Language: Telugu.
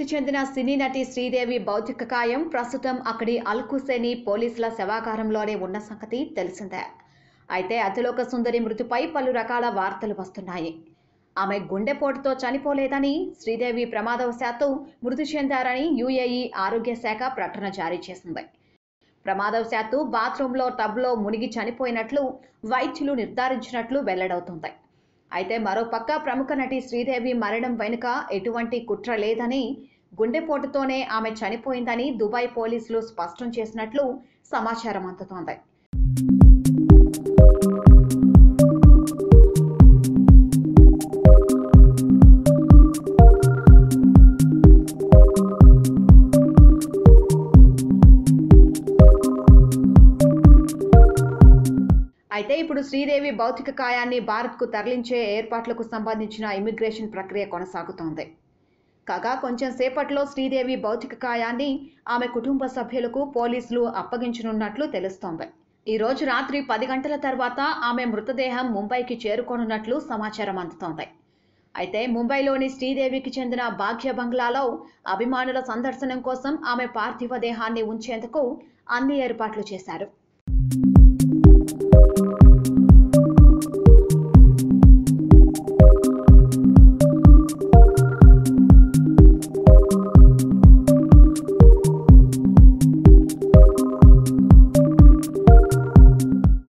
మృతి చెందిన సినీ నటి శ్రీదేవి భౌతిక కాయం ప్రస్తుతం అక్కడి అల్కుసేని పోలీసుల శవాగారంలోనే ఉన్న సంగతి తెలిసిందే అయితే అతిలోక సుందరి మృతిపై పలు రకాల వార్తలు వస్తున్నాయి ఆమె గుండెపోటుతో చనిపోలేదని శ్రీదేవి ప్రమాదవశాత్తు మృతి చెందారని యుఏఈ ఆరోగ్య శాఖ ప్రకటన జారీ చేసింది ప్రమాదవశాత్తు బాత్రూంలో టబ్లో మునిగి చనిపోయినట్లు వైద్యులు నిర్ధారించినట్లు వెల్లడవుతుంది అయితే మరోపక్క ప్రముఖ నటి శ్రీదేవి మరణం వెనుక ఎటువంటి కుట్ర లేదని గుండెపోటుతోనే ఆమె చనిపోయిందని దుబాయ్ పోలీసులు స్పష్టం చేసినట్లు సమాచారం అందుతోంది అయితే ఇప్పుడు శ్రీదేవి భౌతిక కాయాన్ని భారత్కు తరలించే ఏర్పాట్లకు సంబంధించిన ఇమిగ్రేషన్ ప్రక్రియ కొనసాగుతోంది కాగా కొంచెం సేపట్లో శ్రీదేవి భౌతిక కాయాన్ని ఆమె కుటుంబ సభ్యులకు పోలీసులు అప్పగించనున్నట్లు తెలుస్తోంది ఈ రోజు రాత్రి పది గంటల తర్వాత ఆమె మృతదేహం ముంబైకి చేరుకోనున్నట్లు సమాచారం అందుతోంది అయితే ముంబైలోని శ్రీదేవికి చెందిన భాగ్య బంగ్లాలో అభిమానుల సందర్శనం కోసం ఆమె పార్థివ దేహాన్ని ఉంచేందుకు అన్ని ఏర్పాట్లు చేశారు